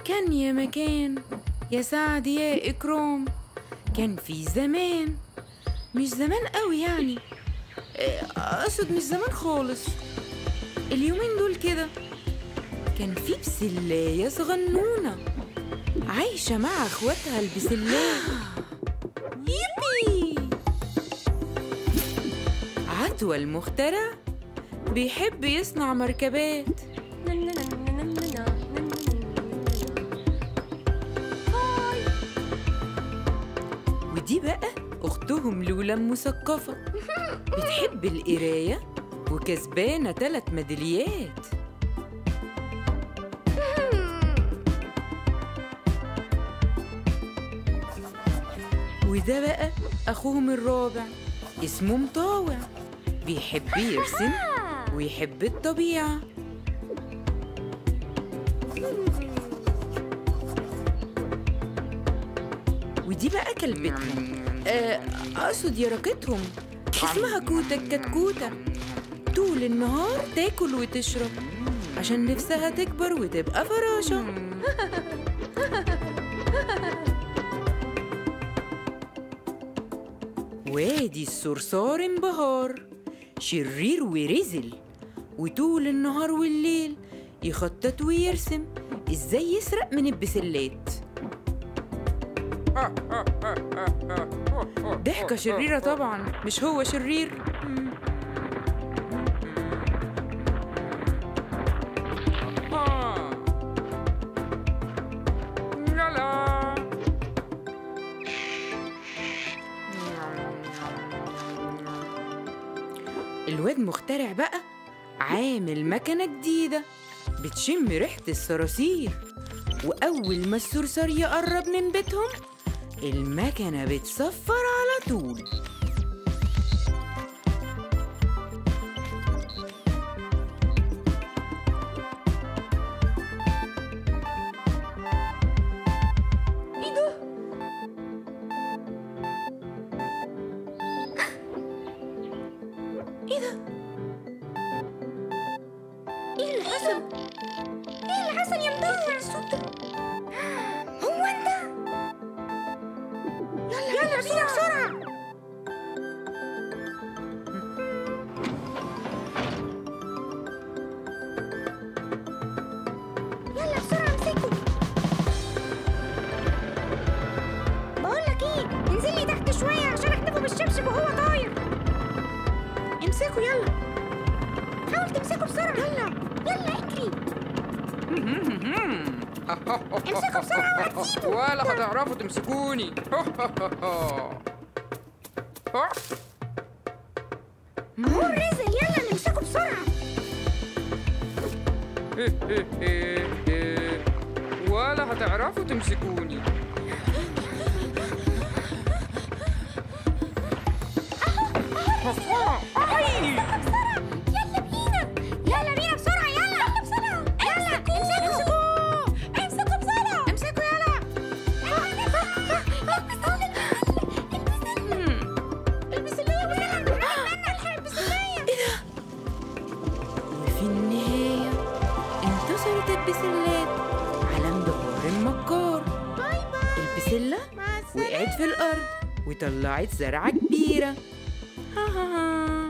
كان يا مكان يا سعد يا إكرام كان في زمان مش زمان قوي يعني آه، أقصد مش زمان خالص اليومين دول كده كان في بسلاية صغنونة عايشة مع اخواتها البسلات يبي عتوى المخترع بيحب يصنع مركبات ودي بقى أختهم لولا المثقفة بتحب القراية وكسبانة تلات ميداليات وده بقى أخوهم الرابع اسمه مطاوع بيحب يرسم ويحب الطبيعة ودي بقى كلبتهم آه، أقصد يرقتهم اسمها كوتة الكتكوتة طول النهار تاكل وتشرب عشان نفسها تكبر وتبقى فراشة وادي الصرصار انبهار شرير ورزل وطول النهار والليل يخطط ويرسم ازاي يسرق من البسلات ضحكة شريرة طبعا مش هو شرير الواد مخترع بقى عامل مكنة جديدة بتشم ريحة الصراصير وأول ما الصرصار يقرب من بيتهم المكنة بتصفر على طول ايه اللي حصل؟ ايه اللي حصل يا مدور؟ الصوت ده هو انت؟ يلا يلا بينا بسرعة يلا بسرعة امسكه بقول لك ايه انزل لي تحت شوية عشان احدفه بالشبشب وهو طاير امسكه يلا حاول تمسكه بسرعة يلا يلا اجري امسكه بسرعة وهتسيبه ولا هتعرفوا تمسكوني هو الرزل يلا نمسكه بسرعة ولا هتعرفوا تمسكوني بسرعة يلا بينا يلا بينا بسرعة يلا يلا بسرعة يلا امسكوا امسكوا بسرعة امسكوا يلا البس اللي وفي النهاية انتصرت البسلات على مدور المكار باي باي البسلة مع السلامة وقعت في الأرض وطلعت زرعة كبيرة ها ها ها